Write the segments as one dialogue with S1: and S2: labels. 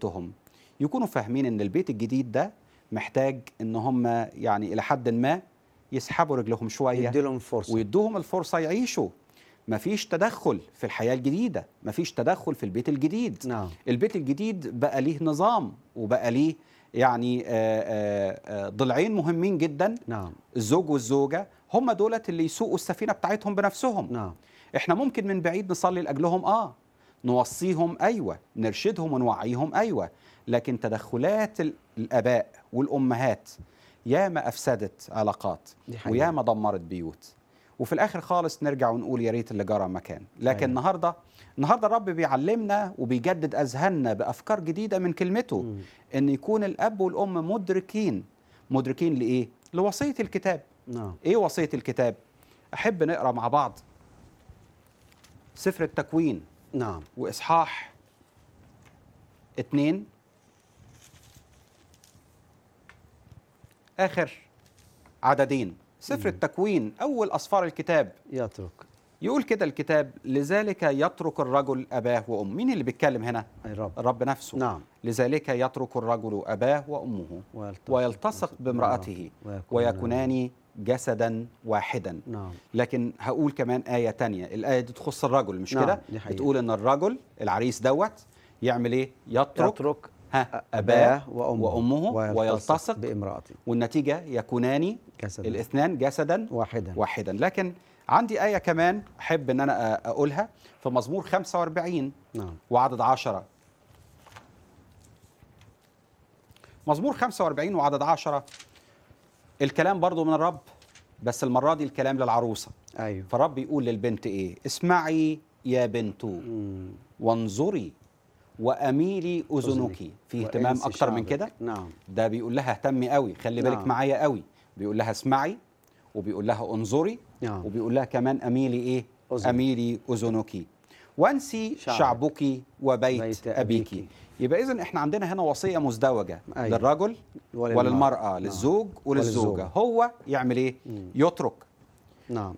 S1: بيوتهم يكونوا فاهمين ان البيت الجديد ده محتاج ان هم يعني الى حد ما يسحبوا رجلهم شويه
S2: يدي لهم فرصه
S1: ويدوهم الفرصه يعيشوا مفيش تدخل في الحياه الجديده مفيش تدخل في البيت الجديد
S2: نعم
S1: البيت الجديد بقى ليه نظام وبقى ليه يعني آه، آه، آه، ضلعين مهمين جدا
S2: نعم
S1: الزوج والزوجه هم دولت اللي يسوقوا السفينه بتاعتهم بنفسهم
S2: نعم
S1: احنا ممكن من بعيد نصلي لاجلهم اه نوصيهم ايوه نرشدهم ونوعيهم ايوه لكن تدخلات ال- الاباء والامهات ياما افسدت علاقات
S2: دي حقيقة.
S1: وياما دمرت بيوت وفي الاخر خالص نرجع ونقول يا ريت اللي جرى مكان لكن
S2: أيوة.
S1: النهارده النهارده الرب بيعلمنا وبيجدد اذهاننا بافكار جديده من كلمته
S2: مم.
S1: ان يكون الاب والام مدركين مدركين لايه لوصيه الكتاب
S2: نعم
S1: ايه وصيه الكتاب احب نقرا مع بعض سفر التكوين
S2: نعم
S1: واصحاح اتنين اخر عددين سفر التكوين اول اسفار الكتاب
S2: يترك
S1: يقول كده الكتاب لذلك يترك الرجل اباه وامه مين اللي بيتكلم هنا
S2: الرب
S1: الرب نفسه
S2: نعم
S1: لذلك يترك الرجل اباه وامه
S2: ويلتصق,
S1: ويلتصق بامراته ويكونان جسدا واحدا
S2: نعم
S1: لكن هقول كمان آية تانية الآية دي تخص الرجل مش
S2: نعم،
S1: كده
S2: دي حقيقة.
S1: بتقول إن الرجل العريس دوت يعمل إيه يترك,
S2: يترك
S1: ها
S2: أباه
S1: أباه
S2: وأمه,
S1: وأمه ويلتصق
S2: بامرأته
S1: والنتيجة يكونان
S2: جسدا
S1: الاثنان جسدا
S2: واحدا
S1: واحدا لكن عندي آية كمان أحب إن أنا أ- أقولها في مزمور 45
S2: نعم
S1: وعدد عشرة مزمور 45 وعدد عشرة الكلام برضو من الرب بس المرة دي الكلام للعروسة
S2: ايوه
S1: فالرب يقول للبنت ايه اسمعي يا بنت
S2: مم.
S1: وانظري واميلي اذنك في اهتمام
S2: وأنسي
S1: اكتر من
S2: شعبك.
S1: كده
S2: نعم
S1: ده بيقول لها اهتمي قوي خلي بالك
S2: نعم.
S1: معايا قوي بيقول لها اسمعي وبيقول لها انظري
S2: نعم
S1: وبيقول لها كمان اميلي ايه
S2: أذنك.
S1: اميلي اذنك وانسي
S2: شعبك.
S1: شعبك وبيت
S2: بيت
S1: ابيك
S2: أبيك.
S1: يبقى اذا احنا عندنا هنا وصيه مزدوجه
S2: أيوة.
S1: للرجل
S2: وللمرأة.
S1: وللمراه
S2: نعم.
S1: للزوج وللزوجه
S2: وللزوجة.
S1: هو يعمل ايه
S2: مم.
S1: يترك
S2: نعم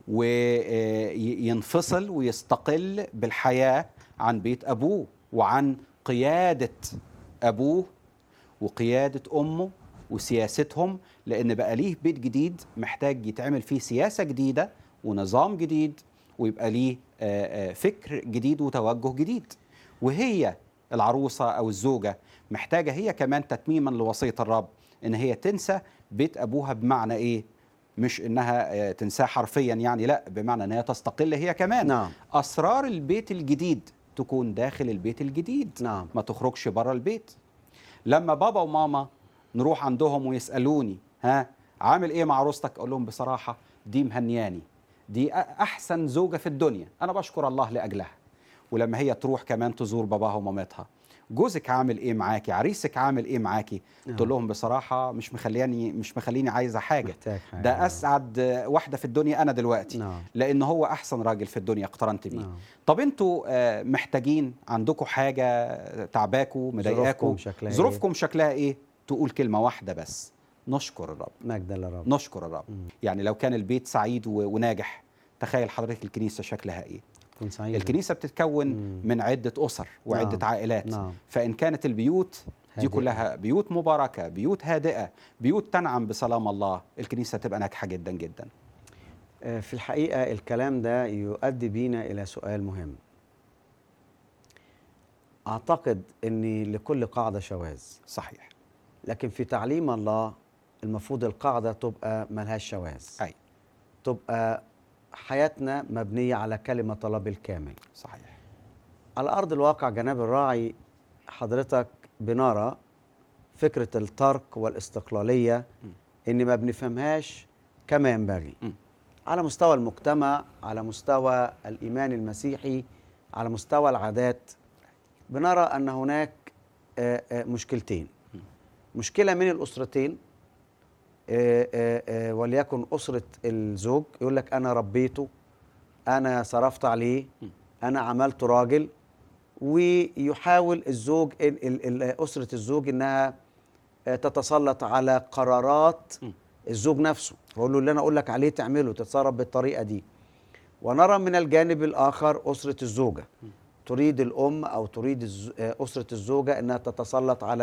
S1: وينفصل ويستقل بالحياة عن بيت أبوه وعن قيادة أبوه وقيادة أمه وسياستهم لأن بقى ليه بيت جديد محتاج يتعمل فيه سياسة جديدة ونظام جديد ويبقى ليه آه، آه، فكر جديد وتوجه جديد وهي العروسة أو الزوجة محتاجة هي كمان تتميما لوصية الرب إن هي تنسى بيت أبوها بمعنى إيه؟ مش إنها آه، تنساه حرفيا يعني لا بمعنى إن هي تستقل هي كمان
S2: نعم
S1: أسرار البيت الجديد تكون داخل البيت الجديد
S2: نعم
S1: ما تخرجش بره البيت لما بابا وماما نروح عندهم ويسالوني ها عامل ايه مع عروستك اقول لهم بصراحه دي مهنياني دي أ- احسن زوجه في الدنيا انا بشكر الله لاجلها ولما هي تروح كمان تزور باباها ومامتها جوزك عامل ايه معاكي عريسك عامل ايه معاكي
S2: نعم.
S1: تقول لهم بصراحه مش مخلياني مش مخليني عايزه حاجه
S2: محتاج حاجة.
S1: ده اسعد واحده في الدنيا انا دلوقتي
S2: نعم
S1: لان هو احسن راجل في الدنيا اقترنت بيه
S2: نعم
S1: طب انتوا آه، محتاجين عندكم حاجه تعباكوا مضايقاكوا
S2: ظروفكم شكلها إيه؟
S1: ظروفكم شكلها ايه تقول كلمه واحده بس نشكر الرب
S2: مجدا للرب
S1: نشكر الرب
S2: مم.
S1: يعني لو كان البيت سعيد و- وناجح تخيل حضرتك الكنيسه شكلها ايه
S2: كن سعيد
S1: الكنيسه بتتكون
S2: مم.
S1: من عده اسر وعده
S2: نعم.
S1: عائلات
S2: نعم
S1: فان كانت البيوت دي
S2: هادئة.
S1: كلها بيوت مباركه بيوت هادئه بيوت تنعم بسلام الله الكنيسه تبقى ناجحه جدا جدا
S2: آه، في الحقيقة الكلام ده يؤدي بينا إلى سؤال مهم أعتقد أن لكل قاعدة شواذ
S1: صحيح
S2: لكن في تعليم الله المفروض القاعدة تبقى ملهاش شواذ
S1: اي
S2: تبقى حياتنا مبنية على كلمة الله بالكامل
S1: صحيح
S2: على أرض الواقع جناب الراعي حضرتك بنرى فكرة الترك والاستقلالية
S1: م.
S2: إن ما بنفهمهاش كما ينبغي
S1: م.
S2: على مستوى المجتمع على مستوى الإيمان المسيحي على مستوى العادات بنرى أن هناك آه، آه، مشكلتين
S1: م.
S2: مشكلة من الأسرتين آه، آه، آه، وليكن أسرة الزوج يقول لك أنا ربيته أنا صرفت عليه
S1: م.
S2: أنا عملته راجل ويحاول الزوج ال- ال- ال- أسرة الزوج إنها آه، تتسلط على قرارات
S1: م.
S2: الزوج نفسه بقول له اللي أنا أقول لك عليه تعمله تتصرف بالطريقة دي ونرى من الجانب الآخر أسرة الزوجة تريد الام او تريد الز- آه، اسره الزوجه انها تتسلط على